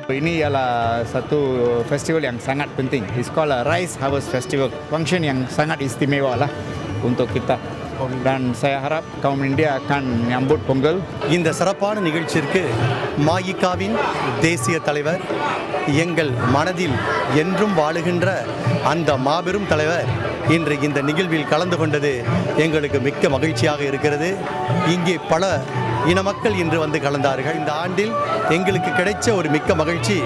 Ini ialah satu festival yang sangat penting. It's called a Rice Harvest Festival. Function yang sangat istimewa lah untuk kita. Dan saya harap kaum India akan menyambut Pongal இந்த சிறப்பான நிகழ்ச்சிற்கு மாயிகாவின் தேசிய தலைவர் எங்கள் மனதில் என்றும் வாழுகின்ற அந்த மாபெரும் தலைவர் இன்று இந்த நிகழ்வில் கலந்து கொண்டது எங்களுக்கு மிக்க மகிழ்ச்சியாக இருக்கிறது இங்கே பல இன மக்கள் இன்று வந்து கலந்தார்கள் இந்த ஆண்டில் எங்களுக்கு கிடைச்ச ஒரு மிக்க மகிழ்ச்சி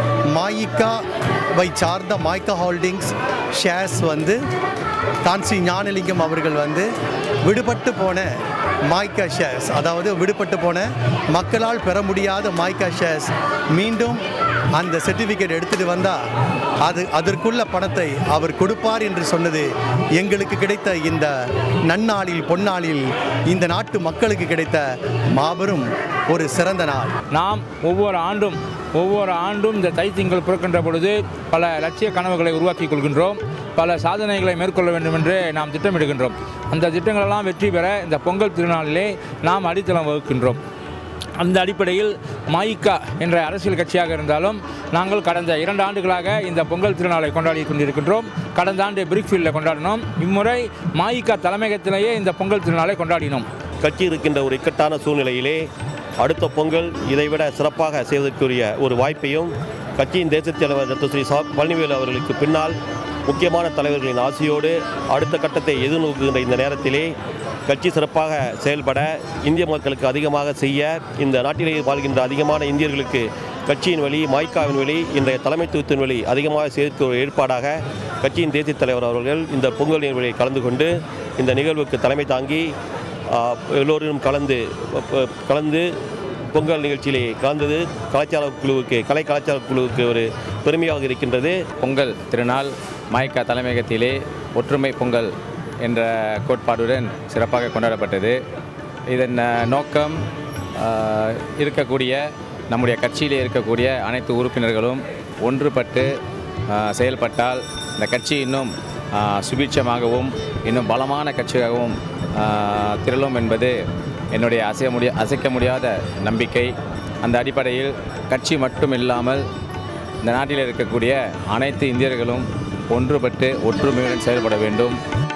மாயிக்காவை சார்ந்த மாய்க்கா ஹோல்டிங்ஸ் ஷேர்ஸ் வந்து தான் ஸ்ரீ ஞானலிங்கம் அவர்கள் வந்து விடுபட்டு போன மாய்க்கா ஷேர்ஸ் அதாவது விடுபட்டு போன மக்களால் பெற முடியாத மாய்க்கா ஷேர்ஸ் மீண்டும் அந்த சர்டிஃபிகேட் எடுத்துட்டு வந்தா அது அதற்குள்ள பணத்தை அவர் கொடுப்பார் என்று சொன்னது எங்களுக்கு கிடைத்த இந்த நன்னாளில் பொன்னாளில் இந்த நாட்டு மக்களுக்கு கிடைத்த மாபெரும் ஒரு சிறந்த நாள் நாம் ஒவ்வொரு ஆண்டும் ஒவ்வொரு ஆண்டும் இந்த தைத்திங்கள் பிறக்கின்ற பொழுது பல லட்சிய கனவுகளை உருவாக்கிக் கொள்கின்றோம் பல சாதனைகளை மேற்கொள்ள வேண்டும் என்று நாம் திட்டமிடுகின்றோம் அந்த திட்டங்களெல்லாம் வெற்றி பெற இந்த பொங்கல் திருநாளிலே நாம் அடித்தளம் வகுக்கின்றோம் அந்த அடிப்படையில் மாயிக்கா என்ற அரசியல் கட்சியாக இருந்தாலும் நாங்கள் கடந்த இரண்டு ஆண்டுகளாக இந்த பொங்கல் திருநாளை கொண்டாடி கொண்டிருக்கின்றோம் கடந்த ஆண்டு பிரிக்ஃபீல்டில் கொண்டாடினோம் இம்முறை மாயிக்கா தலைமையகத்திலேயே இந்த பொங்கல் திருநாளை கொண்டாடினோம் கட்சி இருக்கின்ற ஒரு இக்கட்டான சூழ்நிலையிலே அடுத்த பொங்கல் இதைவிட சிறப்பாக செய்வதற்குரிய ஒரு வாய்ப்பையும் கட்சியின் தேசிய தலைவர் டாக்டர் ஸ்ரீ சா பழனிவேலு அவர்களுக்கு பின்னால் முக்கியமான தலைவர்களின் ஆசையோடு அடுத்த கட்டத்தை எதிர்நோக்குகின்ற இந்த நேரத்திலே கட்சி சிறப்பாக செயல்பட இந்திய மக்களுக்கு அதிகமாக செய்ய இந்த நாட்டிலே வாழ்கின்ற அதிகமான இந்தியர்களுக்கு கட்சியின் வழி மாய்க்காவின் வழி இன்றைய தலைமைத்துவத்தின் வழி அதிகமாக சேர்க்க ஒரு ஏற்பாடாக கட்சியின் தேசிய தலைவர் அவர்கள் இந்த பொங்கல் நிகழ்வில் கலந்து கொண்டு இந்த நிகழ்வுக்கு தலைமை தாங்கி ஆ, எல்லோரும் கலந்து ப- கலந்து பொங்கல் நிகழ்ச்சியிலே கலந்தது கலாச்சார குழுவுக்கு கலை கலாச்சார குழுவுக்கு ஒரு பெருமையாக இருக்கின்றது பொங்கல் திருநாள் மாய்க்கா தலைமையகத்திலே ஒற்றுமை பொங்கல் என்ற கோட்பாடுடன் சிறப்பாக கொண்டாடப்பட்டது இதன் அஹ், நோக்கம் அஹ், இருக்கக்கூடிய நம்முடைய கட்சியிலே இருக்கக்கூடிய அனைத்து உறுப்பினர்களும் ஒன்றுபட்டு அஹ், செயல்பட்டால் இந்த கட்சி இன்னும் அஹ், சுபீட்சமாகவும் இன்னும் பலமான கட்சியாகவும் அஹ், திரளும் என்பது என்னுடைய அசைய முடிய அசைக்க முடியாத நம்பிக்கை அந்த அடிப்படையில் கட்சி மட்டும் இல்லாமல் இந்த நாட்டில் இருக்கக்கூடிய அனைத்து இந்தியர்களும் ஒன்றுபட்டு ஒற்றுமையுடன் செயல்பட வேண்டும்